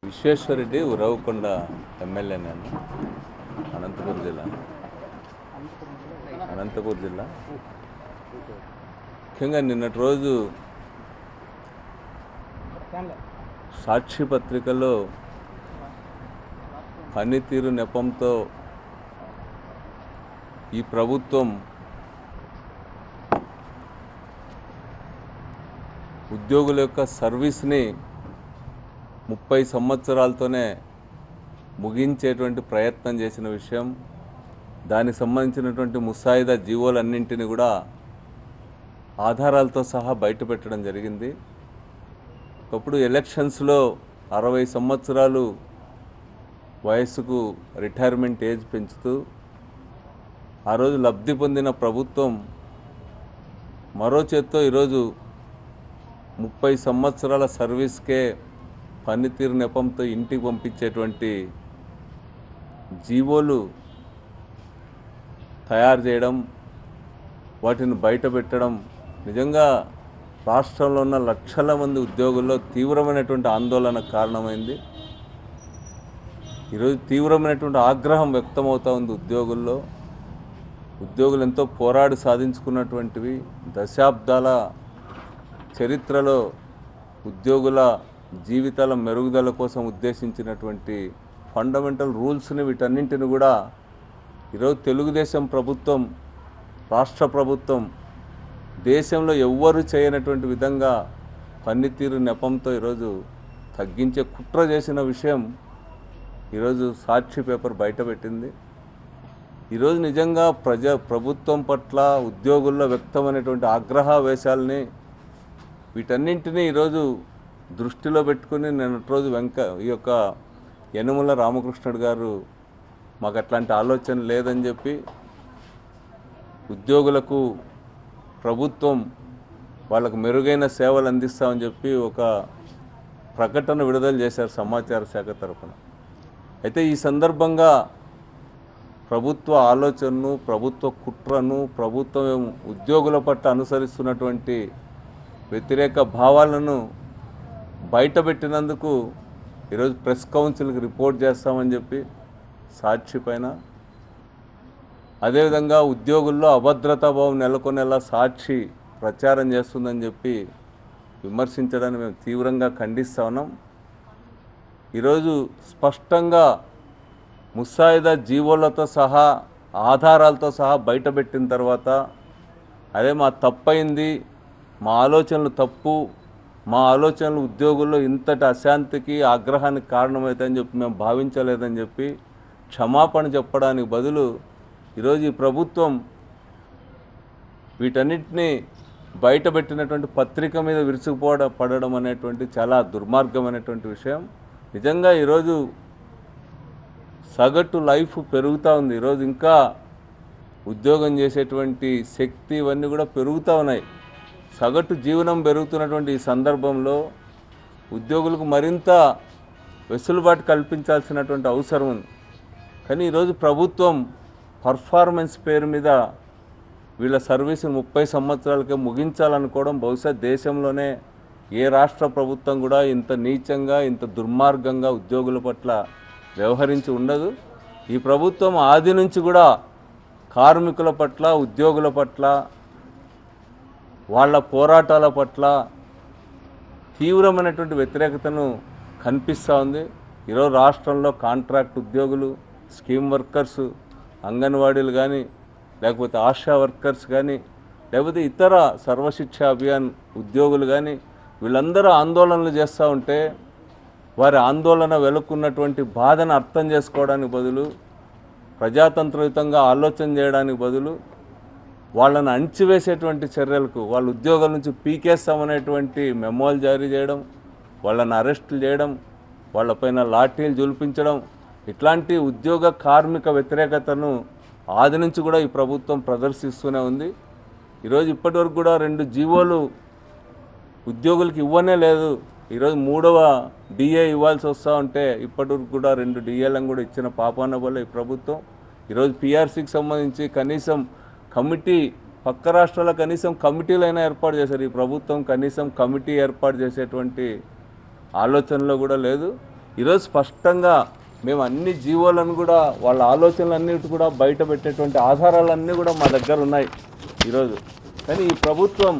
Vishweshwar Reddy Uravakonda MLA నేను అనంతపురం జిల్లా అనంతపురం జిల్లా ముఖ్యంగా నిన్నటి రోజు సాక్షి పత్రికలో పనితీరు నెపంతో ఈ ప్రభుత్వం ఉద్యోగుల యొక్క సర్వీస్ని ముప్పై సంవత్సరాలతోనే ముగించేటువంటి ప్రయత్నం చేసిన విషయం దానికి సంబంధించినటువంటి ముసాయిదా జీవోలన్నింటినీ కూడా ఆధారాలతో సహా బయటపెట్టడం జరిగింది ఒకప్పుడు ఎలక్షన్స్లో అరవై సంవత్సరాలు వయస్సుకు రిటైర్మెంట్ ఏజ్ పెంచుతూ ఆ రోజు లబ్ధి పొందిన ప్రభుత్వం మరో చేత్తో ఈరోజు ముప్పై సంవత్సరాల సర్వీస్కే పనితీరు నెపంతో ఇంటికి పంపించేటువంటి జీవోలు తయారు చేయడం వాటిని బయట పెట్టడం నిజంగా రాష్ట్రంలో ఉన్న లక్షల మంది ఉద్యోగుల్లో తీవ్రమైనటువంటి ఆందోళనకు కారణమైంది ఈరోజు తీవ్రమైనటువంటి ఆగ్రహం వ్యక్తమవుతూ ఉంది ఉద్యోగుల్లో ఉద్యోగులు ఎంతో పోరాడి సాధించుకున్నటువంటివి దశాబ్దాల చరిత్రలో ఉద్యోగుల జీవితాల మెరుగుదల కోసం ఉద్దేశించినటువంటి ఫండమెంటల్ రూల్స్ని వీటన్నింటిని కూడా ఈరోజు తెలుగుదేశం ప్రభుత్వం రాష్ట్ర ప్రభుత్వం దేశంలో ఎవ్వరు చేయనటువంటి విధంగా పనితీరు నెపంతో ఈరోజు తగ్గించే కుట్ర చేసిన విషయం ఈరోజు సాక్షి పేపర్ బయటపెట్టింది ఈరోజు నిజంగా ప్రజా ప్రభుత్వం పట్ల ఉద్యోగుల్లో వ్యక్తమైనటువంటి ఆగ్రహావేశాలని వీటన్నింటినీ ఈరోజు దృష్టిలో పెట్టుకుని నిన్నటి రోజు వెంక ఈ యొక్క యనుమల రామకృష్ణుడు గారు మాకు అట్లాంటి ఆలోచన లేదని చెప్పి ఉద్యోగులకు ప్రభుత్వం వాళ్ళకు మెరుగైన సేవలు అందిస్తామని చెప్పి ఒక ప్రకటన విడుదల చేశారు సమాచార శాఖ తరఫున అయితే ఈ సందర్భంగా ప్రభుత్వ ఆలోచనను ప్రభుత్వ కుట్రను ప్రభుత్వం ఉద్యోగుల పట్ల అనుసరిస్తున్నటువంటి వ్యతిరేక భావాలను బయటపెట్టినందుకు ఈరోజు ప్రెస్ కౌన్సిల్కి రిపోర్ట్ చేస్తామని చెప్పి సాక్షి పైన అదేవిధంగా ఉద్యోగుల్లో అభద్రతా భావం నెలకొనేలా సాక్షి ప్రచారం చేస్తుందని చెప్పి విమర్శించడాన్ని మేము తీవ్రంగా ఖండిస్తా ఉన్నాం ఈరోజు స్పష్టంగా ముసాయిదా జీవోలతో సహా ఆధారాలతో సహా బయటపెట్టిన తర్వాత అదే మా తప్పైంది మా ఆలోచనలు తప్పు మా ఆలోచనలు ఉద్యోగుల్లో ఇంతటి అశాంతికి ఆగ్రహానికి కారణమవుతాయని చెప్పి మేము భావించలేదని చెప్పి క్షమాపణ చెప్పడానికి బదులు ఈరోజు ఈ ప్రభుత్వం వీటన్నిటిని బయటపెట్టినటువంటి పత్రిక మీద విరుచుకుపోవడ పడడం అనేటువంటి చాలా దుర్మార్గమైనటువంటి విషయం నిజంగా ఈరోజు సగటు లైఫ్ పెరుగుతూ ఉంది ఈరోజు ఇంకా ఉద్యోగం చేసేటువంటి శక్తి ఇవన్నీ కూడా పెరుగుతూ ఉన్నాయి సగటు జీవనం పెరుగుతున్నటువంటి ఈ సందర్భంలో ఉద్యోగులకు మరింత వెసులుబాటు కల్పించాల్సినటువంటి అవసరం ఉంది కానీ ఈరోజు ప్రభుత్వం పర్ఫార్మెన్స్ పేరు మీద వీళ్ళ సర్వీసును ముప్పై సంవత్సరాలకే ముగించాలనుకోవడం బహుశా దేశంలోనే ఏ రాష్ట్ర ప్రభుత్వం కూడా ఇంత నీచంగా ఇంత దుర్మార్గంగా ఉద్యోగుల పట్ల వ్యవహరించి ఉండదు ఈ ప్రభుత్వం ఆది నుంచి కూడా కార్మికుల పట్ల ఉద్యోగుల పట్ల వాళ్ళ పోరాటాల పట్ల తీవ్రమైనటువంటి వ్యతిరేకతను కనిపిస్తూ ఉంది ఈరోజు రాష్ట్రంలో కాంట్రాక్ట్ ఉద్యోగులు స్కీమ్ వర్కర్స్ అంగన్వాడీలు కానీ లేకపోతే ఆశా వర్కర్స్ కానీ లేకపోతే ఇతర సర్వశిక్ష అభియాన్ ఉద్యోగులు కానీ వీళ్ళందరూ ఆందోళనలు చేస్తూ ఉంటే వారి ఆందోళన వెలుక్కున్నటువంటి బాధను అర్థం చేసుకోవడానికి బదులు ప్రజాతంత్రయుతంగా ఆలోచన చేయడానికి బదులు వాళ్ళని అణిచివేసేటువంటి చర్యలకు వాళ్ళ ఉద్యోగాల నుంచి పీకేస్తామనేటువంటి మెమోలు జారీ చేయడం వాళ్ళని అరెస్టులు చేయడం వాళ్ళపైన లాఠీలు జులిపించడం ఇట్లాంటి ఉద్యోగ కార్మిక వ్యతిరేకతను ఆది నుంచి కూడా ఈ ప్రభుత్వం ప్రదర్శిస్తూనే ఉంది ఈరోజు ఇప్పటివరకు కూడా రెండు జీవోలు ఉద్యోగులకు ఇవ్వనే లేదు ఈరోజు మూడవ డిఏ ఇవ్వాల్సి వస్తూ ఉంటే ఇప్పటివరకు కూడా రెండు డిఏలను కూడా ఇచ్చిన పాపాన వల్ల ఈ ప్రభుత్వం ఈరోజు పిఆర్సీకి సంబంధించి కనీసం కమిటీ పక్క రాష్ట్రాల కనీసం కమిటీలైనా ఏర్పాటు చేశారు ఈ ప్రభుత్వం కనీసం కమిటీ ఏర్పాటు చేసేటువంటి ఆలోచనలో కూడా లేదు ఈరోజు స్పష్టంగా మేము అన్ని జీవోలను కూడా వాళ్ళ ఆలోచనలన్నిటి కూడా బయట పెట్టేటువంటి ఆధారాలన్నీ కూడా మా దగ్గర ఉన్నాయి ఈరోజు కానీ ఈ ప్రభుత్వం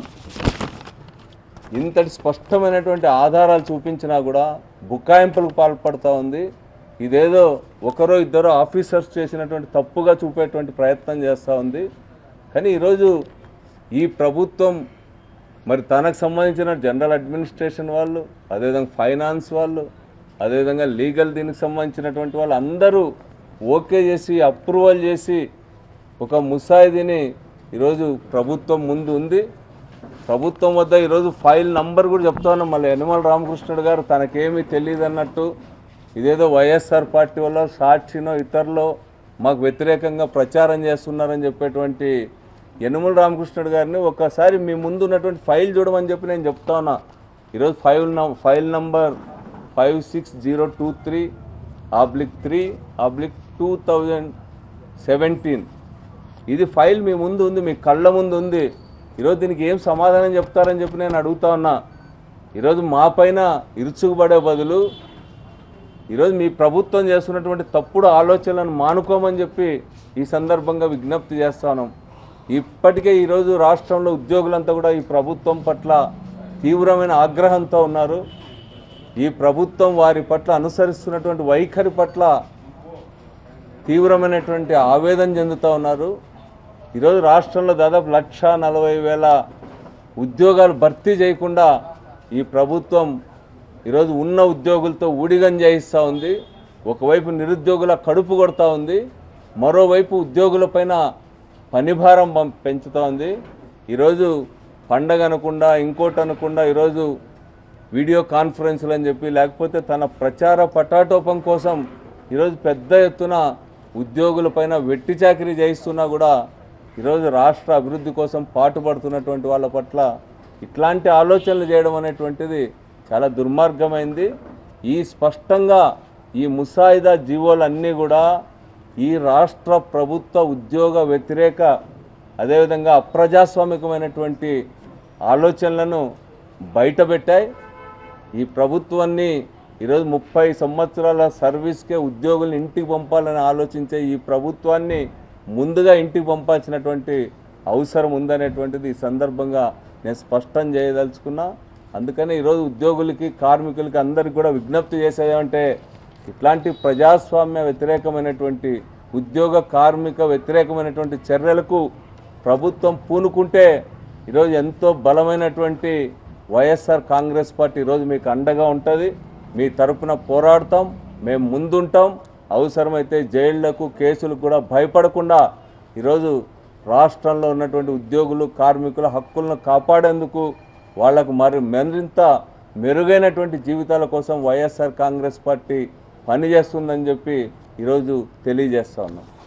ఇంతటి స్పష్టమైనటువంటి ఆధారాలు చూపించినా కూడా బుకాయింపులకు పాల్పడుతూ ఉంది ఇదేదో ఒకరో ఇద్దరు ఆఫీసర్స్ చేసినటువంటి తప్పుగా చూపేటువంటి ప్రయత్నం చేస్తూ ఉంది కానీ ఈరోజు ఈ ప్రభుత్వం మరి తనకు సంబంధించిన జనరల్ అడ్మినిస్ట్రేషన్ వాళ్ళు అదేవిధంగా ఫైనాన్స్ వాళ్ళు అదేవిధంగా లీగల్ దీనికి సంబంధించినటువంటి వాళ్ళు అందరూ ఓకే చేసి అప్రూవల్ చేసి ఒక ముసాయిదీని ఈరోజు ప్రభుత్వం ముందు ఉంది ప్రభుత్వం వద్ద ఈరోజు ఫైల్ నంబర్ కూడా చెప్తా ఉన్నాం మళ్ళీ యనమల రామకృష్ణుడు గారు తనకేమీ తెలియదు అన్నట్టు ఇదేదో వైఎస్ఆర్ పార్టీ వల్ల సాక్షినో ఇతరులో మాకు వ్యతిరేకంగా ప్రచారం చేస్తున్నారని చెప్పేటువంటి యనమల రామకృష్ణుడు గారిని ఒకసారి మీ ముందు ఉన్నటువంటి ఫైల్ చూడమని చెప్పి నేను చెప్తా ఉన్నా ఈరోజు ఫైల్ నం file number five six zero two three oblique three oblique two thousand seventeen ఇది ఫైల్ మీ ముందు ఉంది మీ కళ్ళ ముందు ఉంది ఈరోజు దీనికి ఏం సమాధానం చెప్తారని చెప్పి నేను అడుగుతా ఉన్నా ఈరోజు మా పైన ఇరుచుకుపడే బదులు ఈరోజు మీ ప్రభుత్వం చేస్తున్నటువంటి తప్పుడు ఆలోచనలను మానుకోమని చెప్పి ఈ సందర్భంగా విజ్ఞప్తి చేస్తాను ఇప్పటికే ఈరోజు రాష్ట్రంలో ఉద్యోగులంతా కూడా ఈ ప్రభుత్వం పట్ల తీవ్రమైన ఆగ్రహంతో ఉన్నారు ఈ ప్రభుత్వం వారి పట్ల అనుసరిస్తున్నటువంటి వైఖరి పట్ల తీవ్రమైనటువంటి ఆవేదన చెందుతూ ఉన్నారు ఈరోజు రాష్ట్రంలో దాదాపు లక్ష నలభై వేల ఉద్యోగాలు భర్తీ చేయకుండా ఈ ప్రభుత్వం ఈరోజు ఉన్న ఉద్యోగులతో ఊడిగం చేయిస్తూ ఉంది ఒకవైపు నిరుద్యోగుల కడుపు కొడతా ఉంది మరోవైపు ఉద్యోగులపైన పనిభారం పం- పెంచుతూ ఉంది ఈరోజు పండగ అనకుండా ఇంకోటి అనకుండా ఈరోజు వీడియో కాన్ఫరెన్స్లు అని చెప్పి లేకపోతే తన ప్రచార పటాటోపం కోసం ఈరోజు పెద్ద ఎత్తున ఉద్యోగులపైన వెట్టి చాకిరీ చేయిస్తున్నా కూడా ఈరోజు రాష్ట్ర అభివృద్ధి కోసం పాటుపడుతున్నటువంటి వాళ్ళ పట్ల ఇట్లాంటి ఆలోచనలు చేయడం అనేటువంటిది చాలా దుర్మార్గమైంది ఈ స్పష్టంగా ఈ ముసాయిదా జీవోలన్నీ కూడా ఈ రాష్ట్ర ప్రభుత్వ ఉద్యోగ వ్యతిరేక అదేవిధంగా అప్రజాస్వామికమైనటువంటి ఆలోచనలను బయటపెట్టాయి ఈ ప్రభుత్వాన్ని ఈరోజు ముప్పై సంవత్సరాల సర్వీస్కే ఉద్యోగులను ఇంటికి పంపాలని ఆలోచించే ఈ ప్రభుత్వాన్ని ముందుగా ఇంటికి పంపాల్సినటువంటి అవసరం ఉందనేటువంటిది ఈ సందర్భంగా నేను స్పష్టం చేయదలుచుకున్నా అందుకని ఈరోజు ఉద్యోగులకి కార్మికులకి అందరికి కూడా విజ్ఞప్తి చేసేదంటే ఇట్లాంటి ప్రజాస్వామ్య వ్యతిరేకమైనటువంటి ఉద్యోగ కార్మిక వ్యతిరేకమైనటువంటి చర్యలకు ప్రభుత్వం పూనుకుంటే ఈరోజు ఎంతో బలమైనటువంటి వైఎస్ఆర్ కాంగ్రెస్ పార్టీ ఈరోజు మీకు అండగా ఉంటుంది మీ తరపున పోరాడతాం మేము ముందుంటాం అవసరమైతే జైళ్లకు కేసులకు కూడా భయపడకుండా ఈరోజు రాష్ట్రంలో ఉన్నటువంటి ఉద్యోగులు కార్మికుల హక్కులను కాపాడేందుకు వాళ్లకు మరి మరింత మెరుగైనటువంటి జీవితాల కోసం వైఎస్ఆర్ కాంగ్రెస్ పార్టీ పనిచేస్తుందని చెప్పి ఈరోజు తెలియజేస్తా ఉన్నాం